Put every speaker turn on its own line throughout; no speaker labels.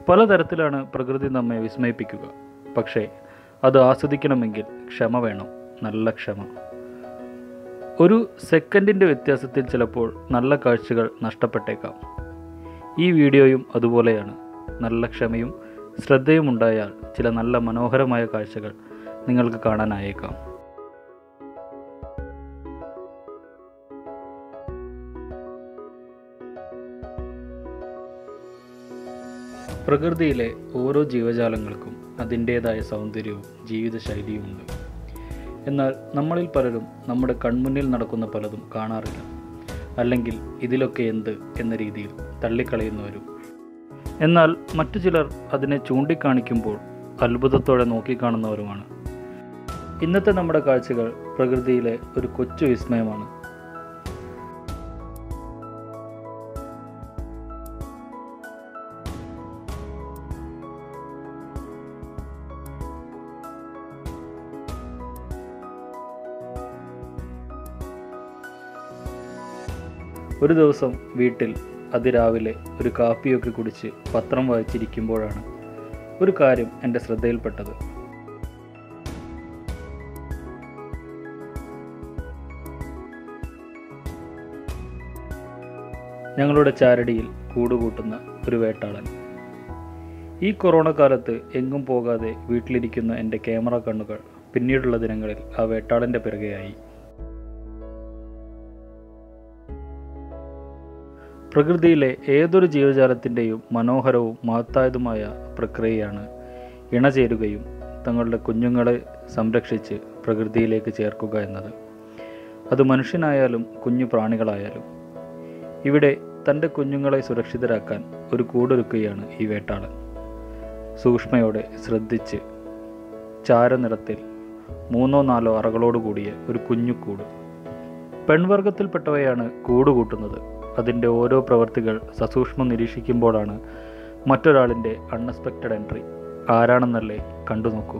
പലതരത്തിലാണ് പ്രകൃതി നമ്മെ വിസ്മയിപ്പിക്കുക പക്ഷേ അത് ആസ്വദിക്കണമെങ്കിൽ ക്ഷമ വേണം നല്ല ക്ഷമ ഒരു സെക്കൻഡിൻ്റെ വ്യത്യാസത്തിൽ ചിലപ്പോൾ നല്ല കാഴ്ചകൾ നഷ്ടപ്പെട്ടേക്കാം ഈ വീഡിയോയും അതുപോലെയാണ് നല്ല ക്ഷമയും ശ്രദ്ധയും ഉണ്ടായാൽ ചില നല്ല മനോഹരമായ കാഴ്ചകൾ നിങ്ങൾക്ക് കാണാനായേക്കാം പ്രകൃതിയിലെ ഓരോ ജീവജാലങ്ങൾക്കും അതിൻ്റേതായ സൗന്ദര്യവും ജീവിതശൈലിയുമുണ്ട് എന്നാൽ നമ്മളിൽ പലരും നമ്മുടെ കൺമുന്നിൽ നടക്കുന്ന പലതും കാണാറില്ല അല്ലെങ്കിൽ ഇതിലൊക്കെ എന്ത് എന്ന രീതിയിൽ തള്ളിക്കളയുന്നവരും എന്നാൽ മറ്റു ചിലർ അതിനെ ചൂണ്ടിക്കാണിക്കുമ്പോൾ അത്ഭുതത്തോടെ നോക്കിക്കാണുന്നവരുമാണ് ഇന്നത്തെ നമ്മുടെ കാഴ്ചകൾ പ്രകൃതിയിലെ ഒരു കൊച്ചു വിസ്മയമാണ് ഒരു ദിവസം വീട്ടിൽ അതിരാവിലെ ഒരു കാപ്പിയൊക്കെ കുടിച്ച് പത്രം വായിച്ചിരിക്കുമ്പോഴാണ് ഒരു കാര്യം എൻ്റെ ശ്രദ്ധയിൽപ്പെട്ടത് ഞങ്ങളുടെ ചാരടിയിൽ കൂടുകൂട്ടുന്ന ഒരു വേട്ടാളൻ ഈ കൊറോണ കാലത്ത് എങ്ങും പോകാതെ വീട്ടിലിരിക്കുന്ന എൻ്റെ ക്യാമറ കണ്ണുകൾ പിന്നീടുള്ള ദിനങ്ങളിൽ ആ വേട്ടാളൻ്റെ പിറകെയായി പ്രകൃതിയിലെ ഏതൊരു ജീവജാലത്തിൻ്റെയും മനോഹരവും മഹത്തായതുമായ പ്രക്രിയയാണ് ഇണചേരുകയും തങ്ങളുടെ കുഞ്ഞുങ്ങളെ സംരക്ഷിച്ച് പ്രകൃതിയിലേക്ക് ചേർക്കുക എന്നത് അത് മനുഷ്യനായാലും കുഞ്ഞു പ്രാണികളായാലും ഇവിടെ തൻ്റെ കുഞ്ഞുങ്ങളെ സുരക്ഷിതരാക്കാൻ ഒരു കൂടൊരുക്കുകയാണ് ഈ വേട്ടാളൻ സൂക്ഷ്മയോടെ ശ്രദ്ധിച്ച് ചാരനിറത്തിൽ മൂന്നോ നാലോ അറകളോട് കൂടിയ ഒരു കുഞ്ഞുകൂട് പെൺവർഗത്തിൽപ്പെട്ടവയാണ് കൂട് കൂട്ടുന്നത് അതിൻ്റെ ഓരോ പ്രവൃത്തികൾ സസൂക്ഷ്മം നിരീക്ഷിക്കുമ്പോഴാണ് മറ്റൊരാളിൻ്റെ അൺഎക്സ്പെക്റ്റഡ് എൻട്രി ആരാണെന്നല്ലേ കണ്ടു നോക്കൂ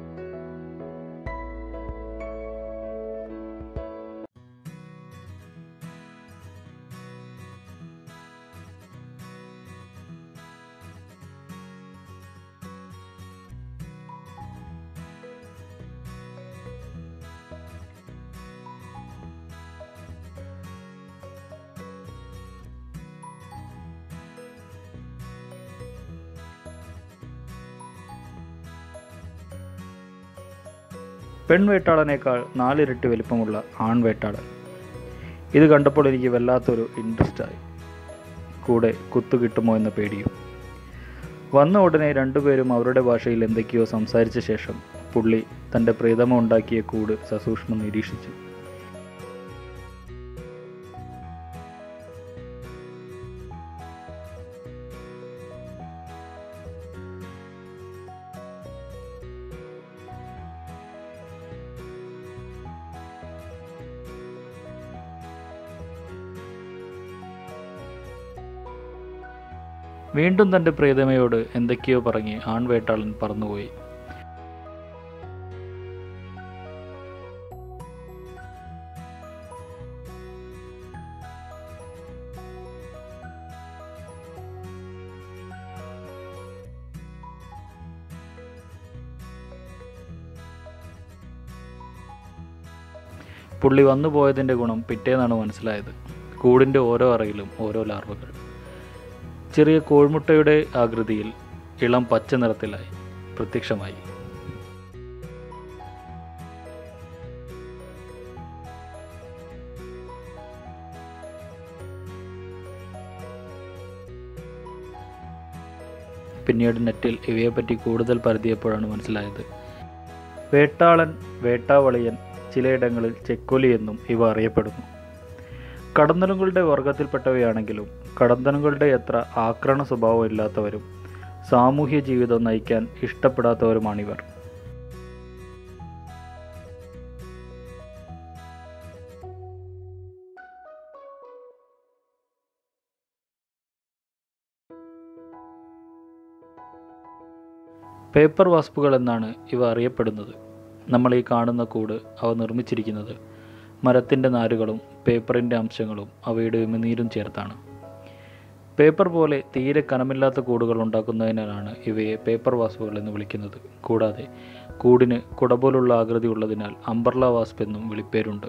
പെൺവേട്ടാളനേക്കാൾ നാലിരട്ടി വലിപ്പമുള്ള ആൺവേട്ടാളൻ ഇത് കണ്ടപ്പോൾ എനിക്ക് വല്ലാത്തൊരു ഇൻട്രസ്റ്റായി കൂടെ കുത്തു കിട്ടുമോ എന്ന പേടിയും വന്ന ഉടനെ രണ്ടുപേരും അവരുടെ ഭാഷയിൽ എന്തൊക്കെയോ സംസാരിച്ച ശേഷം പുള്ളി തൻ്റെ പ്രീതമ ഉണ്ടാക്കിയ കൂട് സസൂക്ഷ്മം നിരീക്ഷിച്ചു വീണ്ടും തൻ്റെ പ്രിയതമയോട് എന്തൊക്കെയോ പറഞ്ഞ് ആൺവേട്ടാളൻ പറന്നുപോയി പുള്ളി വന്നു പോയതിൻ്റെ ഗുണം പിറ്റേന്നാണ് മനസ്സിലായത് കൂടിൻ്റെ ഓരോ അറയിലും ഓരോ ലാർവകൾ ചെറിയ കോഴിമുട്ടയുടെ ആകൃതിയിൽ ഇളം പച്ച നിറത്തിലായി പ്രത്യക്ഷമായി പിന്നീട് നെറ്റിൽ ഇവയെപ്പറ്റി കൂടുതൽ പരതിയപ്പോഴാണ് മനസ്സിലായത് വേട്ടാളൻ വേട്ടാവളിയൻ ചിലയിടങ്ങളിൽ ചെക്കൊലി എന്നും ഇവ അറിയപ്പെടുന്നു കടന്തലുകളുടെ വർഗത്തിൽപ്പെട്ടവയാണെങ്കിലും കടന്തലുകളുടെ അത്ര ആക്രമണ സ്വഭാവം ഇല്ലാത്തവരും സാമൂഹ്യ ജീവിതം നയിക്കാൻ ഇഷ്ടപ്പെടാത്തവരുമാണിവർ പേപ്പർ വാസ്പുകൾ എന്നാണ് ഇവ അറിയപ്പെടുന്നത് നമ്മൾ ഈ കാണുന്ന കൂട് അവ നിർമ്മിച്ചിരിക്കുന്നത് മരത്തിൻ്റെ നാരുകളും പേപ്പറിൻ്റെ അംശങ്ങളും അവയുടെ ഉമിനീരും ചേർത്താണ് പേപ്പർ പോലെ തീരെ കനമില്ലാത്ത കൂടുകൾ ഉണ്ടാക്കുന്നതിനാലാണ് ഇവയെ പേപ്പർ വാസ്പുകൾ എന്ന് വിളിക്കുന്നത് കൂടാതെ കൂടിന് കുട പോലുള്ള ആകൃതി ഉള്ളതിനാൽ അംബർല വാസ്പ് എന്നും വിളിപ്പേരുണ്ട്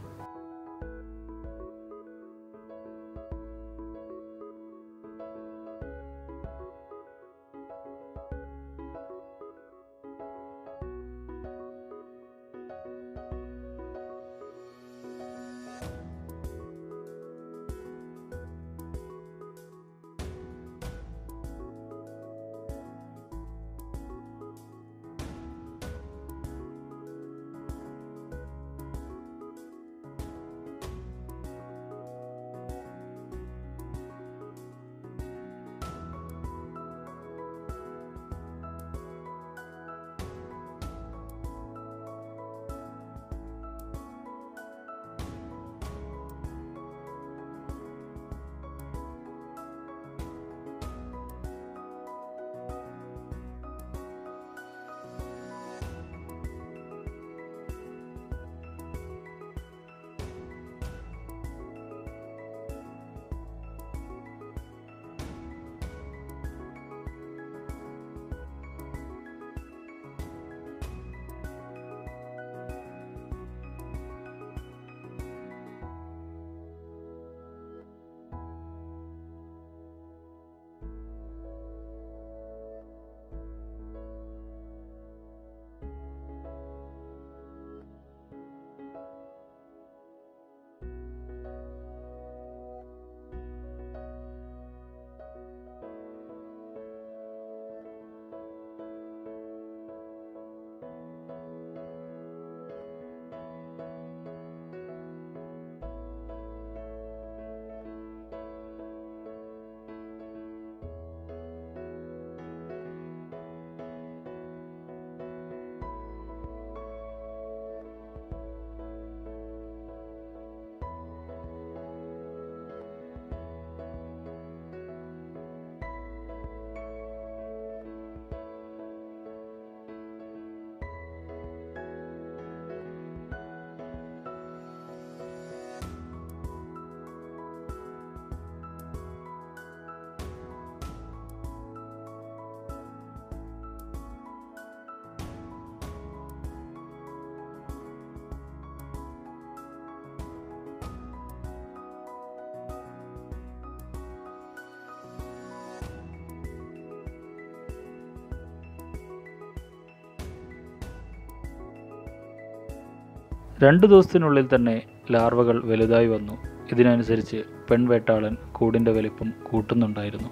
രണ്ടു ദിവസത്തിനുള്ളിൽ തന്നെ ലാർവകൾ വലുതായി വന്നു ഇതിനനുസരിച്ച് പെൺവേട്ടാളൻ കൂടിൻ്റെ വലിപ്പം കൂട്ടുന്നുണ്ടായിരുന്നു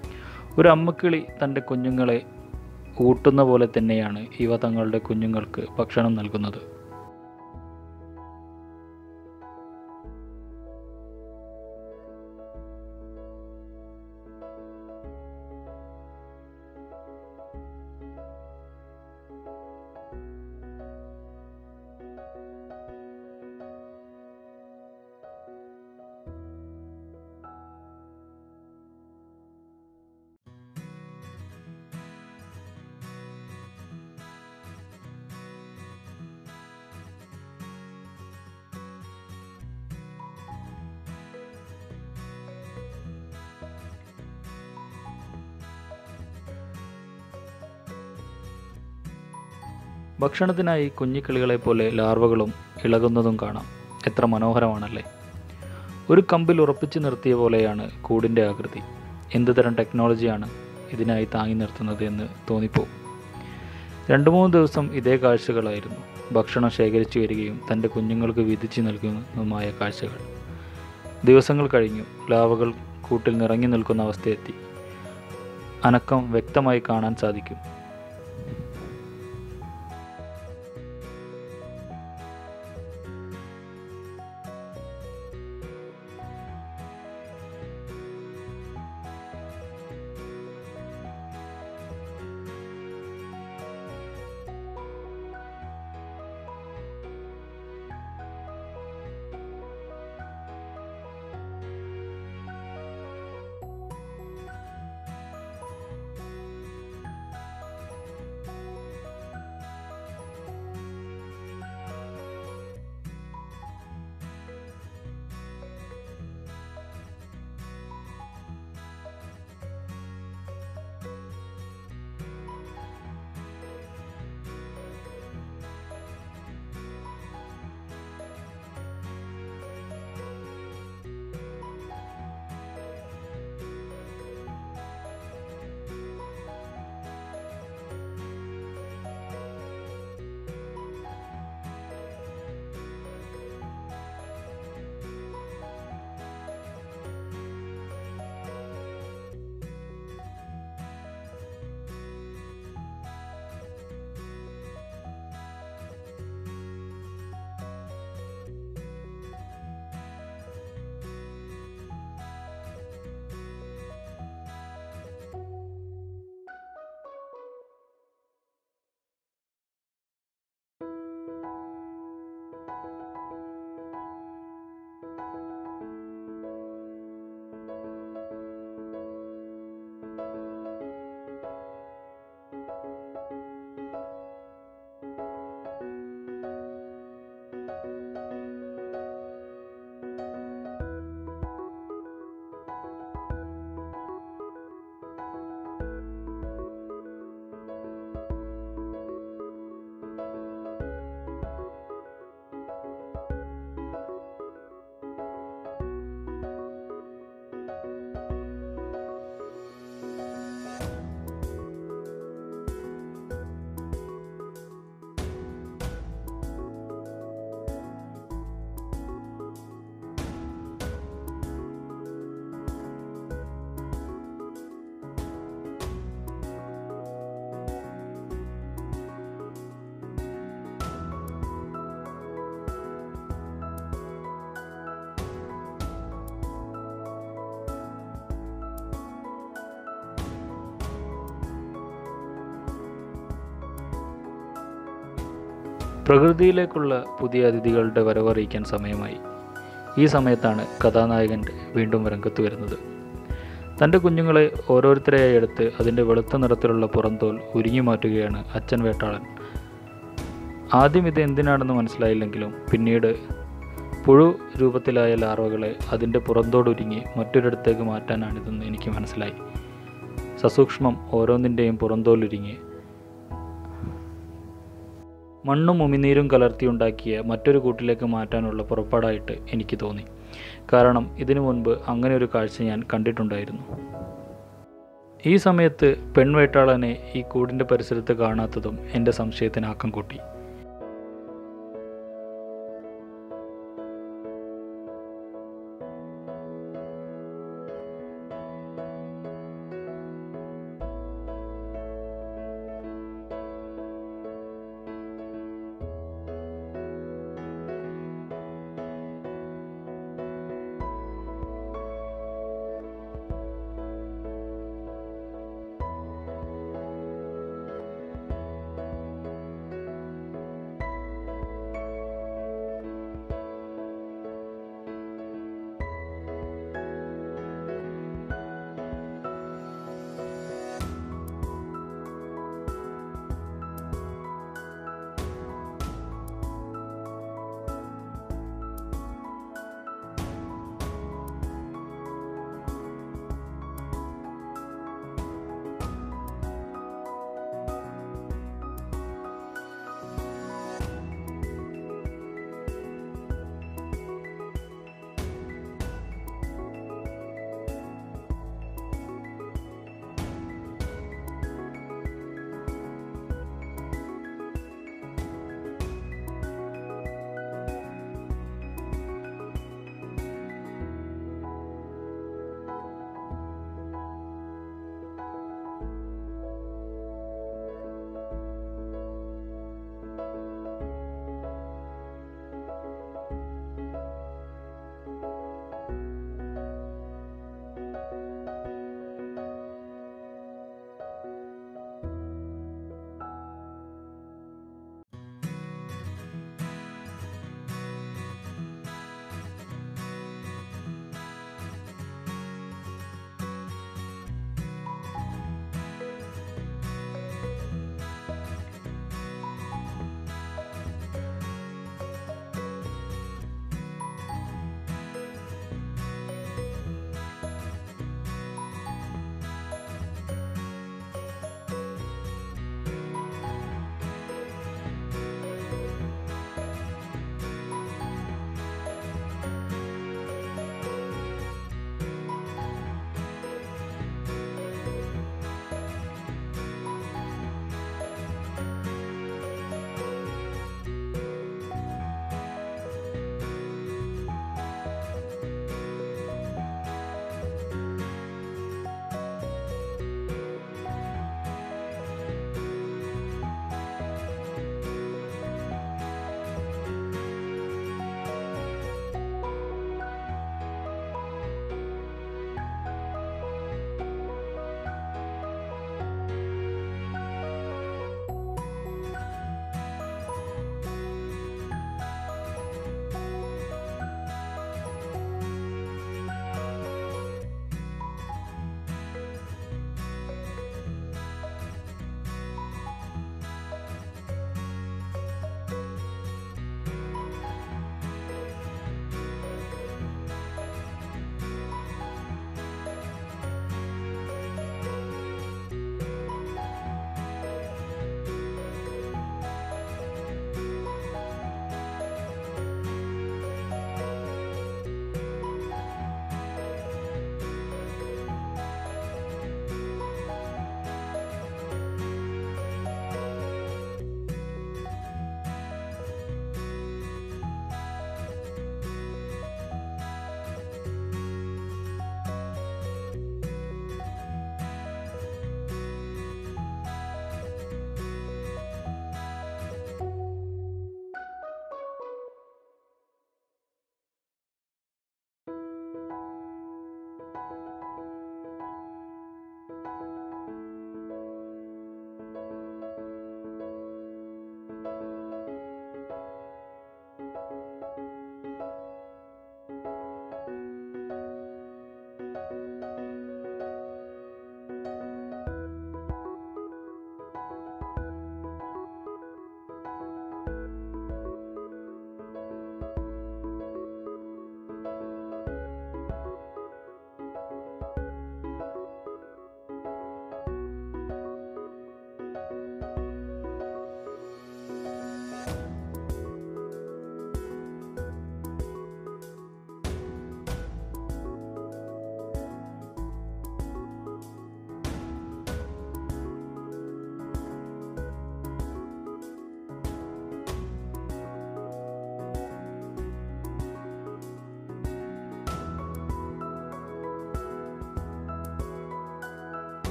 ഒരു അമ്മക്കിളി തൻ്റെ കുഞ്ഞുങ്ങളെ ഊട്ടുന്ന പോലെ തന്നെയാണ് ഇവ തങ്ങളുടെ കുഞ്ഞുങ്ങൾക്ക് ഭക്ഷണം നൽകുന്നത് ഭക്ഷണത്തിനായി കുഞ്ഞിക്കിളികളെ പോലെ ലാർവകളും ഇളകുന്നതും കാണാം എത്ര മനോഹരമാണല്ലേ ഒരു കമ്പിൽ ഉറപ്പിച്ചു നിർത്തിയ പോലെയാണ് കൂടിൻ്റെ ആകൃതി എന്ത് തരം ടെക്നോളജിയാണ് ഇതിനായി താങ്ങി നിർത്തുന്നത് എന്ന് തോന്നിപ്പോവും രണ്ട് മൂന്ന് ദിവസം ഇതേ കാഴ്ചകളായിരുന്നു ഭക്ഷണം ശേഖരിച്ചു വരികയും തൻ്റെ കുഞ്ഞുങ്ങൾക്ക് വിധിച്ചു നൽകുന്നതുമായ കാഴ്ചകൾ ദിവസങ്ങൾ കഴിഞ്ഞു ലാവകൾ കൂട്ടിൽ നിറങ്ങി നിൽക്കുന്ന അവസ്ഥയെത്തി അനക്കം വ്യക്തമായി കാണാൻ സാധിക്കും പ്രകൃതിയിലേക്കുള്ള പുതിയ അതിഥികളുടെ വരവറിയിക്കാൻ സമയമായി ഈ സമയത്താണ് കഥാനായകൻ വീണ്ടും രംഗത്ത് വരുന്നത് തൻ്റെ കുഞ്ഞുങ്ങളെ ഓരോരുത്തരെയായി എടുത്ത് അതിൻ്റെ വെളുത്ത നിറത്തിലുള്ള പുറന്തോൽ ഉരുങ്ങി മാറ്റുകയാണ് അച്ഛൻ വേട്ടാളൻ ആദ്യം ഇത് എന്തിനാണെന്ന് മനസ്സിലായില്ലെങ്കിലും പിന്നീട് പുഴു രൂപത്തിലായ ലാർവകളെ അതിൻ്റെ പുറന്തോടുരുങ്ങി മറ്റൊരിടത്തേക്ക് മാറ്റാനാണിതെന്ന് എനിക്ക് മനസ്സിലായി സസൂക്ഷ്മം ഓരോന്നിൻ്റെയും പുറന്തോലുരുങ്ങി മണ്ണും ഉമിനീരും കലർത്തിയുണ്ടാക്കിയ മറ്റൊരു കൂട്ടിലേക്ക് മാറ്റാനുള്ള പുറപ്പാടായിട്ട് എനിക്ക് തോന്നി കാരണം ഇതിനു മുൻപ് അങ്ങനെ ഒരു കാഴ്ച ഞാൻ കണ്ടിട്ടുണ്ടായിരുന്നു ഈ സമയത്ത് പെൺവേട്ടാളനെ ഈ കൂടിൻ്റെ പരിസരത്ത് കാണാത്തതും എൻ്റെ സംശയത്തിന് ആക്കം കൂട്ടി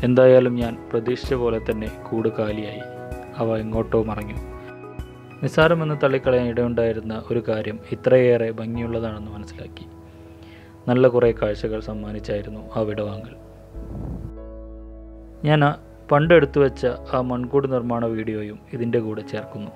എന്തായാലും ഞാൻ പ്രതീക്ഷിച്ച പോലെ തന്നെ കൂട് കാലിയായി അവ എങ്ങോട്ടോ മറഞ്ഞു നിസ്സാരമെന്ന് തള്ളിക്കളയാൻ ഇടയുണ്ടായിരുന്ന ഒരു കാര്യം ഇത്രയേറെ ഭംഗിയുള്ളതാണെന്ന് മനസ്സിലാക്കി നല്ല കുറേ കാഴ്ചകൾ സമ്മാനിച്ചായിരുന്നു ആ വിടവാങ്ങൽ ഞാൻ ആ പണ്ട് എടുത്തു വെച്ച ആ മൺകൂട് നിർമ്മാണ വീഡിയോയും ഇതിൻ്റെ കൂടെ ചേർക്കുന്നു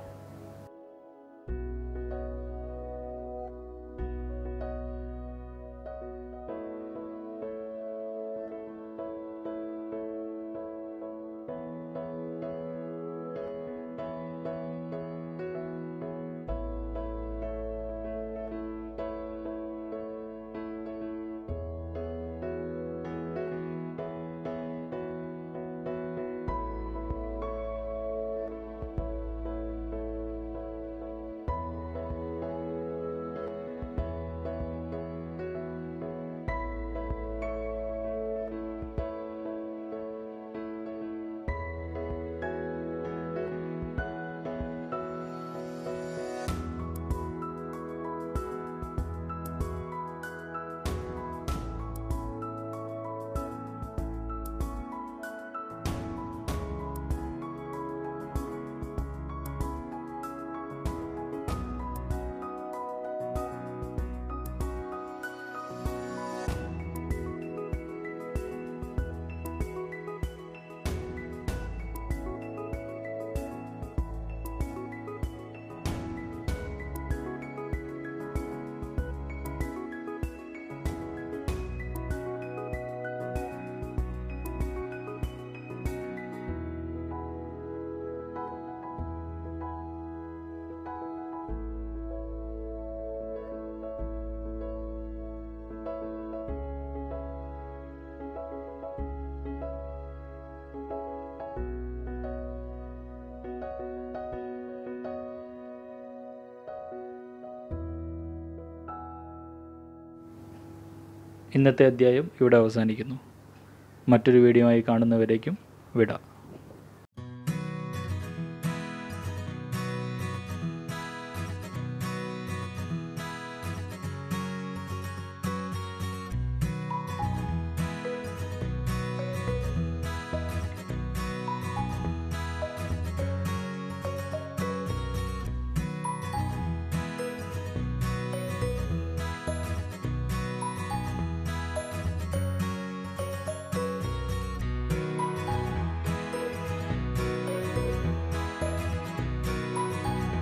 ഇന്നത്തെ അധ്യായം ഇവിടെ അവസാനിക്കുന്നു മറ്റൊരു വീഡിയോ ആയി കാണുന്നവരേക്കും വിടാം